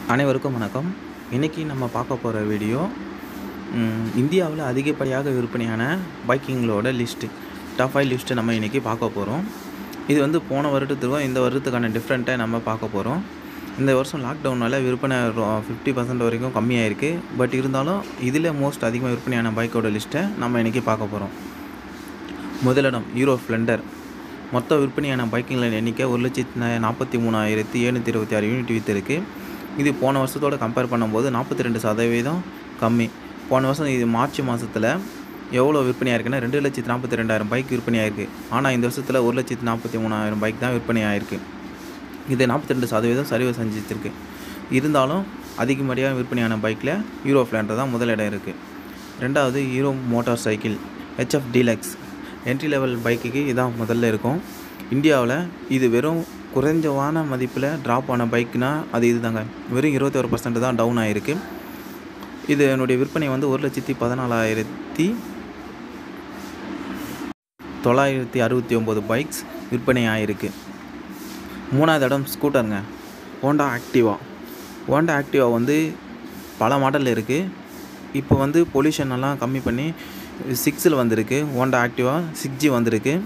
அனைவருக்கும் வணக்கம் இன்றைக்கி நம்ம பார்க்க போகிற வீடியோ இந்தியாவில் அதிகப்படியாக விற்பனையான பைக்கிங்களோட லிஸ்ட்டு டாப் ஃபைவ் லிஸ்ட்டு நம்ம இன்றைக்கி பார்க்க போகிறோம் இது வந்து போன வருடத்துக்கும் இந்த வருடத்துக்கான டிஃப்ரெண்ட்டை நம்ம பார்க்க போகிறோம் இந்த வருஷம் லாக்டவுனால் விற்பனை ஃபிஃப்டி பர்சன்ட் வரைக்கும் கம்மியாயிருக்கு பட் இருந்தாலும் இதில் மோஸ்ட் அதிகமாக விற்பனையான பைக்கோட லிஸ்ட்டை நம்ம இன்றைக்கி பார்க்க போகிறோம் முதலிடம் ஹீரோ ஸ்ப்ளெண்டர் மொத்த விற்பனையான பைக்குகளின் எண்ணிக்கை ஒரு லட்சத்தி நா- நாற்பத்தி மூணாயிரத்தி எழுநூற்றி இருபத்தி ஆறு யூனிட் விற்றுருக்கு இது போன வருஷத்தோட கம்பேர் பண்ணும்போது நாற்பத்தி ரெண்டு சதவீதம் கம்மி போன வருஷம் இது மார்ச் மாதத்தில் எவ்வளோ விற்பனையாக இருக்குன்னா ரெண்டு லட்சத்தி நாற்பத்தி ரெண்டாயிரம் பைக் விற்பனையாயிருக்கு ஆனால் இந்த வருஷத்தில் ஒரு லட்சத்தி நாற்பத்தி மூணாயிரம் பைக் தான் விற்பனையாயிருக்கு இது நாற்பத்தி ரெண்டு சதவீதம் சரிவு செஞ்சிருக்கு இருந்தாலும் அதிகப்படியாக விற்பனையான பைக்கில் ஹீரோ ஃப்ளாண்டர் தான் முதலிடம் இருக்குது ரெண்டாவது Hero motorcycle HF Deluxe entry level பைக்குக்கு இதான் முதல்ல இருக்கும் இந்தியாவில் இது வெறும் குறைஞ்சவான மதிப்பில் ட்ராப் ஆன பைக்குனா அது இதுதாங்க வெறும் இருபத்தொரு பர்சன்ட் தான் டவுன் ஆகிருக்கு இது என்னுடைய விற்பனை வந்து ஒரு லட்சத்தி பதினாலாயிரத்தி தொள்ளாயிரத்தி அறுபத்தி ஒம்பது பைக்ஸ் விற்பனை ஆகிருக்கு மூணாவது இடம் ஸ்கூட்டருங்க ஹோண்டா ஆக்டிவா ஹோண்டா ஆக்டிவா வந்து பல மாடல் இருக்குது இப்போ வந்து பொல்யூஷன் எல்லாம் கம்மி பண்ணி சிக்ஸில் வந்திருக்கு ஹோண்டா ஆக்டிவா சிக்ஸ் ஜி வந்திருக்கு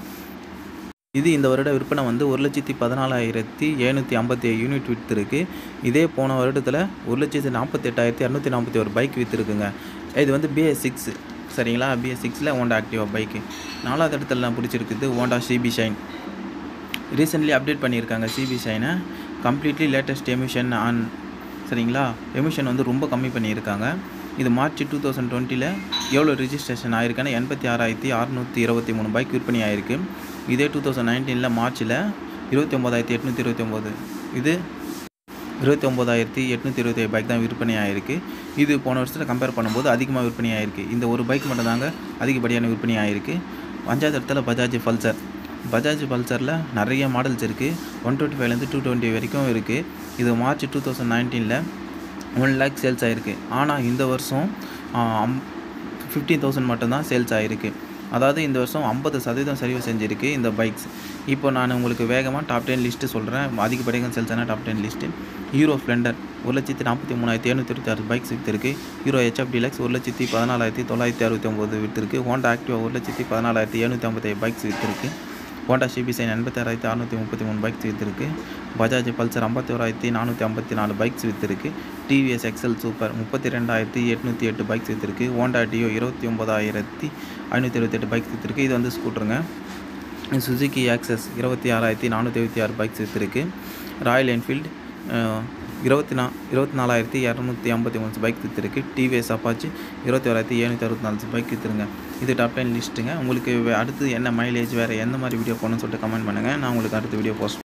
இது இந்த வருட விற்பனை வந்து ஒரு லட்சத்தி பதினாலாயிரத்தி எழுநூற்றி ஐம்பத்தி ஏழு யூனிட் விற்றுருக்கு இதே போன வருடத்தில் ஒரு லட்சத்தி நாற்பத்தெட்டாயிரத்தி இரநூத்தி நாற்பத்தி ஒரு பைக் விற்றுருக்குங்க இது வந்து பிஎஸ் சிக்ஸ் சரிங்களா பிஎஸ் சிக்ஸில் ஹோண்டா ஆக்டிவா பைக்கு நாலாவது இடத்துல நான் பிடிச்சிருக்குது Honda CB Shine recently update பண்ணியிருக்காங்க சிபி ஷைனை கம்ப்ளீட்லி லேட்டஸ்ட் எமிஷன் ஆன் சரிங்களா எமிஷன் வந்து ரொம்ப கம்மி பண்ணியிருக்காங்க இது மார்ச் டூ தௌசண்ட் டுவெண்ட்டியில் எவ்வளோ ரிஜிஸ்ட்ரேஷன் ஆயிருக்குன்னா எண்பத்தி ஆறாயிரத்தி அறநூற்றி இருபத்தி மூணு பைக் விற்பனை ஆயிருக்கு இதே டூ தௌசண்ட் நைன்டீனில் மார்ச்சில் இருபத்தி ஒம்பதாயிரத்தி எட்நூற்றி இருபத்தி ஒம்பது இது இருபத்தி ஒம்பதாயிரத்தி எட்நூற்றி இருபத்தி ஏழு பைக் தான் விற்பனை ஆயிருக்கு இது போன வருஷத்தில் கம்பேர் பண்ணும்போது அதிகமாக விற்பனை ஆயிருக்கு இந்த ஒரு பைக் மட்டும் தாங்க அதிகப்படியான விற்பனை ஆயிருக்கு அஞ்சாவது இடத்துல பஜாஜ் பல்சர் பஜாஜ் பல்சரில் நிறைய மாடல்ஸ் இருக்குது ஒன் டுவெண்ட்டி ஃபைவ்லேருந்து டூ டுவெண்ட்டி வரைக்கும் இருக்குது இது மார்ச் டூ தௌசண்ட் நைன்டீனில் ஒன் லேக் சேல்ஸ் ஆகிருக்கு ஆனால் இந்த வருஷம் ஃபிஃப்டீன் தௌசண்ட் மட்டும்தான் சேல்ஸ் ஆகிருக்கு அதாவது இந்த வருஷம் ஐம்பது சதவீதம் சரிவு செஞ்சுருக்கு இந்த பைக்ஸ் இப்போ நான் உங்களுக்கு வேகமாக டாப் டென் லிஸ்ட்டு சொல்கிறேன் அதிகப்படியாக சேல்ஸ் ஆன top ten list Hero Splendor ஒரு லட்சத்தி நாற்பத்தி மூணாயிரத்தி எழுநூற்றி இருபத்தி ஆறு பைக்ஸ் விற்றுருக்கு ஹீரோ ஹெச்எஃப் டிலக்ஸ் ஒரு லட்சத்தி பதினாலாயிரத்தி தொள்ளாயிரத்தி அறுபத்தி ஒம்பது விற்றுருக்கு ஹோண்டா ஆக்டிவா ஒரு லட்சத்தி பதினாலாயிரத்தி எழுநூற்றி ஐம்பத்தேழு பைக்ஸ் விற்றுருக்கு ஹோண்டா சிபி சைன் எண்பத்தாறாயிரத்தி அறநூற்றி முப்பத்தி மூணு பைக்ஸ் விற்றுருக்கு பஜாஜ் பல்சர் ஐம்பத்தி ஓராயிரத்தி நானூற்றி ஐம்பத்தி நாலு பைக்ஸ் விற்றுருக்கு டிவிஎஸ் எக்ஸல் சூப்பர் முப்பத்தி ரெண்டாயிரத்தி எட்நூற்றி எட்டு பைக்ஸ் விற்றுருக்கு ஹோண்டா டியோ இருபத்தி ஒம்பதாயிரத்தி ஐநூற்றி இருபத்தெட்டு பைக்ஸ் விற்றுருக்கு இது வந்து ஸ்கூட்டருங்க சுசுகி ஆக்சஸ் இருபத்தி ஆறாயிரத்தி நானூற்றி எழுபத்தி ஆறு பைக்ஸ் விற்றுருக்கு ராயல் என்ஃபீல்டு இருபத்தி நா இருபத்தி நாலாயிரத்தி இரநூத்தி ஐம்பத்தி மூணு பைக் விற்றுருக்கு டிவிஎஸ் அப்பாச்சு இருபத்தி ஓராயிரத்தி எழுநூற்றி அறுபத்தி நாலு பைக் விற்றுருங்க இது டாப் டென் லிஸ்ட்டுங்க உங்களுக்கு வே- அடுத்து என்ன மைலேஜ் வேறு எந்த மாதிரி வீடியோ போகணும்னு சொல்லிட்டு கமெண்ட் பண்ணுங்கள் நான் உங்களுக்கு அடுத்த வீடியோ போஸ்ட்